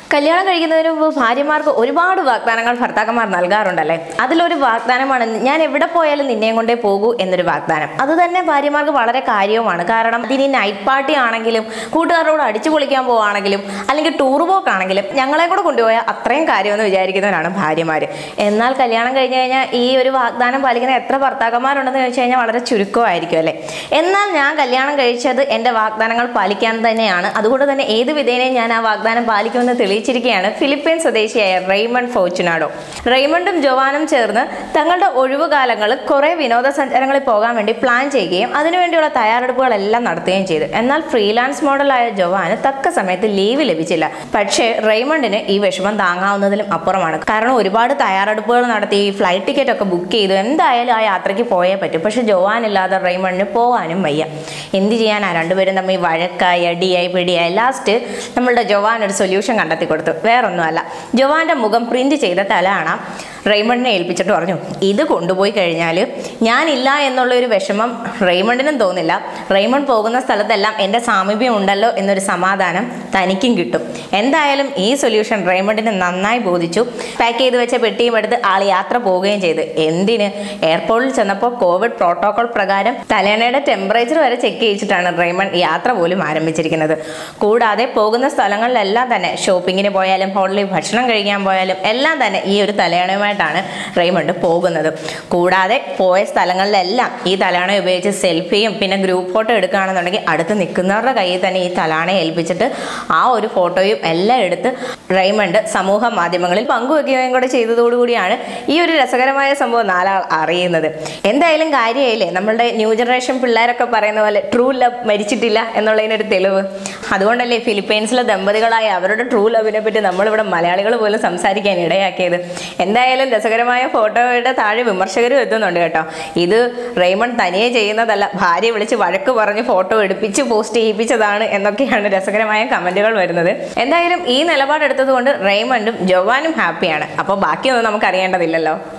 കല്യാണം കഴിക്കുന്നതിന് മുമ്പ് ഭാര്യമാർക്ക് ഒരുപാട് വാഗ്ദാനങ്ങൾ ഭർത്താക്കന്മാർ നൽകാറുണ്ടല്ലേ അതിലൊരു വാഗ്ദാനമാണ് ഞാൻ എവിടെ പോയാലും നിന്നെയും കൊണ്ടേ പോകൂ എന്നൊരു വാഗ്ദാനം അത് തന്നെ ഭാര്യമാർക്ക് വളരെ കാര്യവുമാണ് കാരണം ഇതിനി നൈറ്റ് പാർട്ടി ആണെങ്കിലും കൂട്ടുകാരോട് അടിച്ചു പൊളിക്കാൻ പോവാണെങ്കിലും അല്ലെങ്കിൽ ടൂർ പോക്കാണെങ്കിലും ഞങ്ങളെ കൂടെ കൊണ്ടുപോയാൽ അത്രയും കാര്യമെന്ന് വിചാരിക്കുന്നവരാണ് ഭാര്യമാർ എന്നാൽ കല്യാണം കഴിഞ്ഞ് കഴിഞ്ഞാൽ ഈ ഒരു വാഗ്ദാനം പാലിക്കുന്ന എത്ര ഭർത്താക്കന്മാരുണ്ടെന്ന് ചോദിച്ചു കഴിഞ്ഞാൽ വളരെ ചുരുക്കമായിരിക്കും അല്ലേ എന്നാൽ ഞാൻ കല്യാണം കഴിച്ചത് എൻ്റെ വാഗ്ദാനങ്ങൾ പാലിക്കാൻ തന്നെയാണ് അതുകൊണ്ട് തന്നെ ഏത് വിധേനയും ഞാൻ ആ വാഗ്ദാനം പാലിക്കുമെന്ന് തെളിയിച്ചിരിക്കുകയാണ് ഫിലിപ്പീൻ സ്വദേശിയായ റെയ്മണ്ട് ഫോർച്ചുനാഡോ റെയ്മണ്ടും ജോവാനും ചേർന്ന് തങ്ങളുടെ ഒഴിവുകാലങ്ങൾ കുറേ വിനോദസഞ്ചാരങ്ങളിൽ പോകാൻ വേണ്ടി പ്ലാൻ ചെയ്യുകയും അതിനുവേണ്ടിയുള്ള തയ്യാറെടുപ്പുകളെല്ലാം നടത്തുകയും ചെയ്തു എന്നാൽ ഫ്രീലാൻസ് മോഡലായ ജോവാന് തക്ക സമയത്ത് ലീവ് ലഭിച്ചില്ല പക്ഷേ റെയ്മണ്ടിന് ഈ വിഷമം താങ്ങാവുന്നതിലും അപ്പുറമാണ് കാരണം ഒരുപാട് തയ്യാറെടുപ്പുകൾ നടത്തി ഫ്ലൈറ്റ് ടിക്കറ്റ് ഒക്കെ ബുക്ക് ചെയ്തു എന്തായാലും ആ യാത്രയ്ക്ക് പോയേ പറ്റും പക്ഷെ ജോവാൻ ഇല്ലാതെ റെയ്മണ്ടിന് പോകാനും വയ്യ എന്ത് ചെയ്യാനാ രണ്ടുപേരും തമ്മിൽ വഴക്കായി അടിയായി പിടിയായി ലാസ്റ്റ് നമ്മളുടെ ജോവാൻ ഒരു സൊല്യൂഷൻ കണ്ടെത്തി കൊടുത്തു വേറൊന്നുമല്ല ജോവാന്റെ മുഖം പ്രിന്റ് ചെയ്ത തലയാണ് റെയ്മണ്ടിനെ ഏൽപ്പിച്ചിട്ട് പറഞ്ഞു ഇത് കൊണ്ടുപോയി കഴിഞ്ഞാൽ ഞാനില്ല എന്നുള്ള ഒരു വിഷമം റെയ്മണ്ടിനും തോന്നില്ല റെയ്മണ്ട് പോകുന്ന സ്ഥലത്തെല്ലാം എൻ്റെ സാമീപ്യം ഉണ്ടല്ലോ എന്നൊരു സമാധാനം തനിക്കും കിട്ടും എന്തായാലും ഈ സൊല്യൂഷൻ റെയ്മണ്ടിന് നന്നായി ബോധിച്ചു പാക്ക് ചെയ്ത് വെച്ച പെട്ടിയും എടുത്ത് ആൾ യാത്ര പോവുകയും ചെയ്തു എന്തിന് എയർപോർട്ടിൽ ചെന്നപ്പോൾ കോവിഡ് പ്രോട്ടോകോൾ പ്രകാരം തലേണയുടെ ടെമ്പറേച്ചർ വരെ ചെക്ക് ചെയ്യിച്ചിട്ടാണ് റെയ്മണ്ട് യാത്ര പോലും ആരംഭിച്ചിരിക്കുന്നത് കൂടാതെ പോകുന്ന സ്ഥലങ്ങളിലെല്ലാം തന്നെ ഷോപ്പിങ്ങിന് പോയാലും ഹോട്ടലിൽ ഭക്ഷണം കഴിക്കാൻ പോയാലും എല്ലാം തന്നെ ഈ ഒരു തലയണയുമായിട്ടാണ് റെയ്മണ്ട് പോകുന്നത് കൂടാതെ പോയ സ്ഥലങ്ങളിലെല്ലാം ഈ തലാണ ഉപയോഗിച്ച് സെൽഫിയും പിന്നെ ഗ്രൂപ്പ് ഫോട്ടോ എടുക്കുകയാണെന്നുണ്ടെങ്കിൽ അടുത്ത് നിൽക്കുന്നവരുടെ കയ്യിൽ തന്നെ ഈ തലാണ ഏൽപ്പിച്ചിട്ട് ആ ഒരു ഫോട്ടോയും എല്ലാം എടുത്ത് റെയ്മണ്ട് സമൂഹ മാധ്യമങ്ങളിൽ പങ്കുവെക്കുകയും കൂടെ ചെയ്തതോടുകൂടിയാണ് ഈ ഒരു രസകരമായ സംഭവം നാലാൾ അറിയുന്നത് എന്തായാലും കാര്യമായില്ലേ നമ്മളുടെ ന്യൂ ജനറേഷൻ പിള്ളേരൊക്കെ പറയുന്ന പോലെ ട്രൂ ലവ് മരിച്ചിട്ടില്ല എന്നുള്ളതിനൊരു തെളിവ് അതുകൊണ്ടല്ലേ ഫിലിപ്പീൻസിലെ ദമ്പതികളായ അവരുടെ ട്രൂ ലവിനെ പറ്റി നമ്മളിവിടെ മലയാളികൾ പോലും സംസാരിക്കാൻ ഇടയാക്കിയത് എന്തായാലും രസകരമായ ഫോട്ടോയുടെ താഴെ വിമർശകരും എത്തുന്നുണ്ട് കേട്ടോ ഇത് റെയ്മണ്ട് തനിയെ ചെയ്യുന്നതല്ല ഭാര്യ വിളിച്ച് വഴക്ക് പറഞ്ഞ് ഫോട്ടോ എടുപ്പിച്ച് പോസ്റ്റ് ചെയ്യിപ്പിച്ചതാണ് എന്നൊക്കെയാണ് രസകരമായ കമന്റുകൾ വരുന്നത് എന്തായാലും ഈ നിലപാടെടുത്തത് കൊണ്ട് റെയ്മണ്ടും ജോവാനും ഹാപ്പിയാണ് അപ്പോൾ ബാക്കിയൊന്നും നമുക്ക് അറിയേണ്ടതില്ലല്ലോ